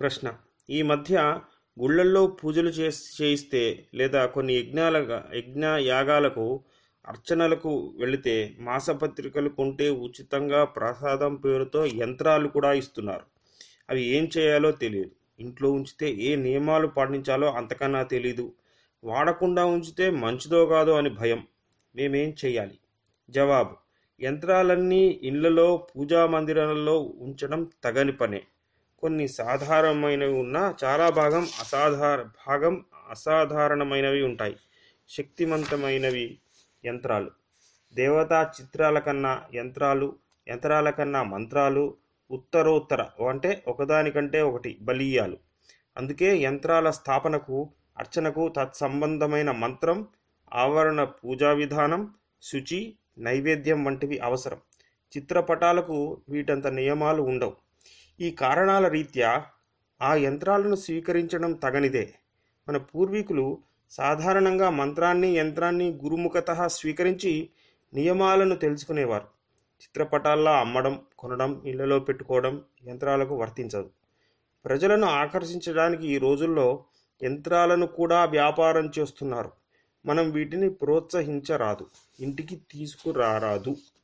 ప్రశ్న ఈ మధ్య గుళ్ళల్లో పూజలు చేస్- చేయిస్తే లేదా కొన్ని యజ్ఞాల యజ్ఞ యాగాలకు అర్చనలకు వెళితే మాసపత్రికలు కొంటే ఉచితంగా ప్రసాదం పేరుతో యంత్రాలు కూడా ఇస్తున్నారు అవి ఏం చేయాలో తెలియదు ఇంట్లో ఉంచితే ఏ నియమాలు పాటించాలో అంతకన్నా తెలీదు వాడకుండా ఉంచితే మంచిదో కాదో అని భయం మేమేం చేయాలి జవాబు యంత్రాలన్నీ ఇళ్లలో పూజా మందిరాలలో ఉంచడం తగని పనే కొన్ని సాధారణమైనవి ఉన్నా చాలా భాగం అసాధార భాగం అసాధారణమైనవి ఉంటాయి శక్తివంతమైనవి యంత్రాలు దేవతా చిత్రాల కన్నా యంత్రాలు యంత్రాల కన్నా మంత్రాలు ఉత్తరోత్తర అంటే ఒకదానికంటే ఒకటి బలీయాలు అందుకే యంత్రాల స్థాపనకు అర్చనకు తత్సంబంధమైన మంత్రం ఆవరణ పూజా విధానం శుచి నైవేద్యం వంటివి అవసరం చిత్రపటాలకు వీటంత నియమాలు ఉండవు ఈ కారణాల రీత్యా ఆ యంత్రాలను స్వీకరించడం తగనిదే మన పూర్వీకులు సాధారణంగా మంత్రాన్ని యంత్రాన్ని గురుముఖత స్వీకరించి నియమాలను తెలుసుకునేవారు చిత్రపటాల్లా అమ్మడం కొనడం ఇళ్లలో పెట్టుకోవడం యంత్రాలకు వర్తించదు ప్రజలను ఆకర్షించడానికి ఈ రోజుల్లో యంత్రాలను కూడా వ్యాపారం చేస్తున్నారు మనం వీటిని ప్రోత్సహించరాదు ఇంటికి తీసుకురారాదు